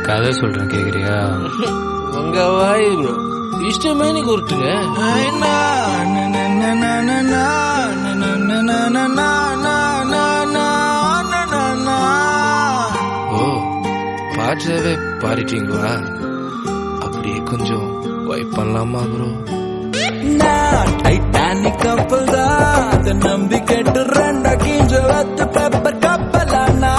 கதை சொல்றேன் கேக்குறியா உங்க வாய் ப்ரோ இஷ்டமேனி கொடுத்துங்க ஓ பாட்டவே பாடிட்டீங்களா அப்படியே கொஞ்சம் வைப் பண்ணலாமா ப்ரோ டைட்டானிக் கப்பல் தான் அதை நம்பி கேட்டு ரெண்டா கீஞ்ச வத்து பேப்பர் கப்பலானா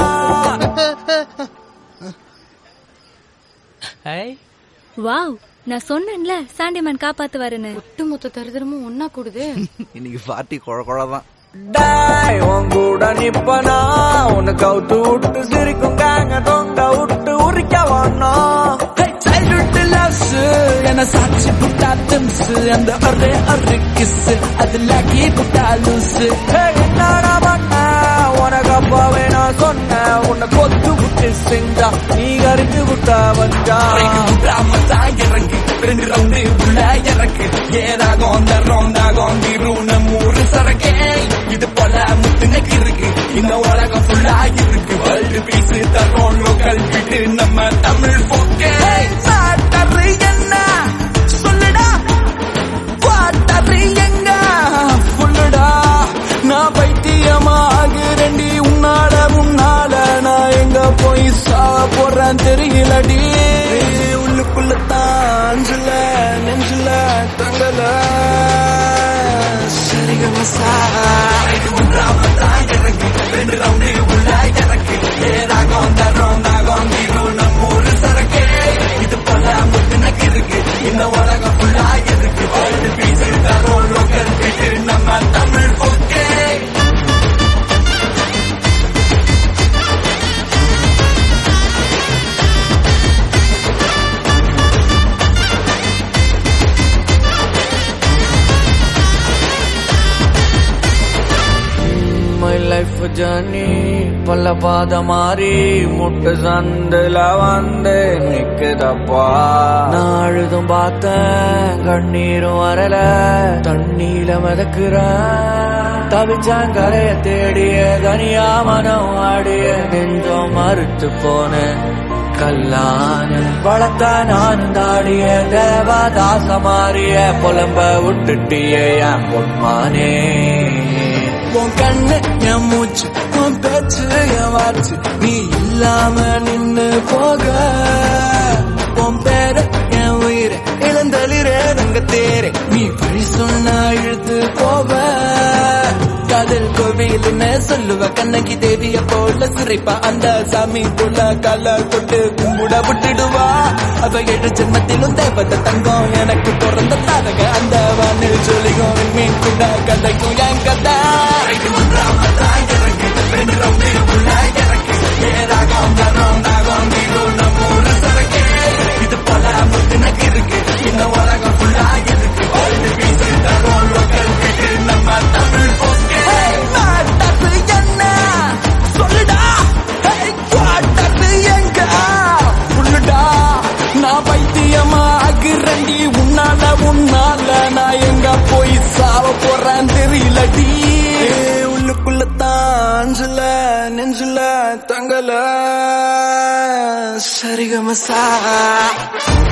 வாவ் நான் சொன்னேன்ல சாண்டிமேன் காப்பாத்துவாருன்னு ஒட்டுமொத்த தரித்திரமும் ஒன்னா கூடுது இன்னைக்கு பார்ட்டி குழ குழதான் டாய் உன் கூட நிப்பனா உன்னை கவுத்து விட்டு சிரிக்கும் காங்க தொங்க விட்டு உரிக்க வானோம் சைல்ட்ஹுட் லவ்ஸ் என்ன சாட்சி புட்டா திம்ஸ் அந்த அரே அரே கிஸ் அதுல கீ புட்டா லூஸ் என்னடா பண்ண உனக்கு அப்பாவே நான் சொன்னேன் உன்னை கொத்து விட்டு செஞ்சா நீ கறிஞ்சு விட்டா வந்தா இறங்கி ரெண்டு ரவுண்டு உள்ள இறக்கு ஏதாகும் அந்த ரவுண்டாகும் திருண மூறு சரக்கே இது போல முத்துனக்கு இருக்கு இந்த உலகம் ஃபுல்லா இருக்கு வேர்ல்டு பீஸ் தரோம் லோக்கல் விட்டு நம்ம தமிழ் போக்கே சாட்டரு என்ன சொல்லுடா பாட்டரு எங்க சொல்லுடா நான் பைத்தியமாகிறேன்டி உன்னால உன்னால நான் எங்க போய் சாவ போறேன் தெரியலடி உள்ளுக்குள்ள தாஞ்சல நெஞ்சுல தங்கல சரிகமசா ரெண்டு ரவுண்டு உள்ள இறக்கு ஏதாகும் அந்த ரவுண்டாகும் நீரும் நம்ம ஒரு சரக்கே இது போல முத்துனக்கு இருக்கு இந்த உலகம் ஃபுல்லா இருக்கு வேர்ல்டு பீஸ் தரோம் லோக்கல் விட்டு நம்ம தமிழ் போக்கே மை லைஃப் ஜர்னி பல பாத மாறி முட்டு சந்துல வந்து நிக்குதப்பா நான் அழுதும் பார்த்தேன் கண்ணீரும் வரல தண்ணீல மிதக்குறேன் தவிச்சாங்கரைய தேடிய தனியா மனம் ஆடிய நெஞ்சம் மறுத்து போனேன் கல்லான வளர்த்த நான் தாடிய தேவதாச மாறிய புலம்ப விட்டுட்டிய என் பொன்மானே உன் கண்ணு என் மூச்சு உன் பேச்சு என் வாச்சு நீ இல்லாம நின்னு போக உன் பேர என் உயிர இளந்தளிரே தங்க தேரே நீ வழி சொன்னா இழுத்து போவ காதல் கோவில்னு சொல்லுவ கண்ணகி தேவிய போல சிரிப்பா அந்த சாமி போல கால தொட்டு கும்பிட விட்டுடுவா அவ ஏழு ஜென்மத்திலும் தேவத தங்கம் எனக்கு பிறந்த தாரக அந்த வானில் ஜொலிகும் மீன் கூட கதைக்கும் என் கதை இது பல முத்துனக்கு இருக்கு இந்த உலகம் ஃபுல்லா இருக்கு வேர்ல்டு பீஸ் தரோம் லோக்கல் விட்டு நம்ம தமிழ் போக்கே மாட்டது என்ன சொல்லுடா காட்டது எங்க உள்ளுடா நான் பைத்தியமா ஆகிறண்டி உன்னால உன்னால நான் எங்க போய் சாவ போறேன் தெரியலடி உள்ளுக்குள்ள தாஞ்சல நெஞ்சுல தங்கல சரிகமசா